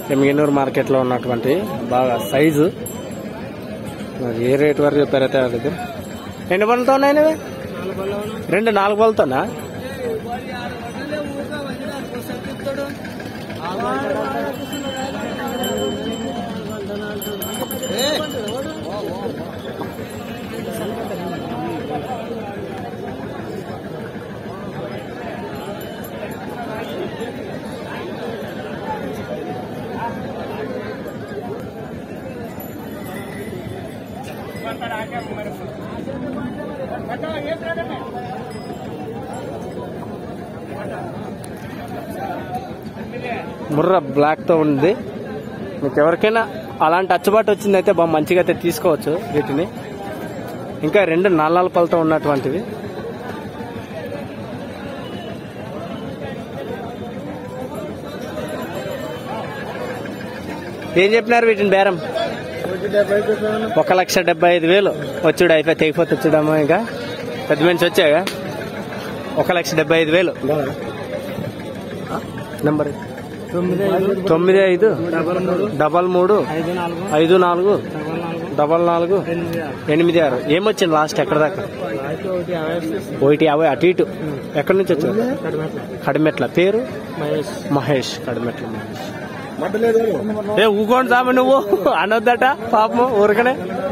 ఎమ్మిగనూరు మార్కెట్లో ఉన్నటువంటి బాగా సైజు మరి ఏ రేట్ వరకు చెప్పారైతే అది ఎన్ని పనులతో ఉన్నాయి ఇవి? రెండు నాలుగు పనులతోనా ముర్ర బ్లాక్ తో ఉంది మీకు ఎవరికైనా అలాంటి అచ్చుబాటు వచ్చింది అయితే బాగా మంచిగా అయితే తీసుకోవచ్చు వీటిని ఇంకా రెండు నల్లాల పళ్ళతో ఉన్నటువంటివి ఏం చెప్పినారు వీటిని బేరం ఒక లక్ష డెబ్బై ఐదు వేలు వచ్చుడు అయిపోయి తెగిపోతే వచ్చుడమ్మా ఇంకా పెద్ద మనిషి వచ్చాగా ఒక లక్ష డెబ్బై ఐదు వేలు నెంబర్ తొమ్మిది ఐదు డబల్ మూడు ఐదు నాలుగు డబల్ నాలుగు ఎనిమిది ఆరు ఏమొచ్చింది లాస్ట్ ఎక్కడ దాకా ఒకటి యాభై అటు ఇటు ఎక్కడి నుంచి వచ్చారు కడిమెట్ల పేరు మహేష్ కడిమెట్ల మహేష్ ఏ ఊకోండి సామె నువ్వు అనొద్దట పాపం ఊరకనే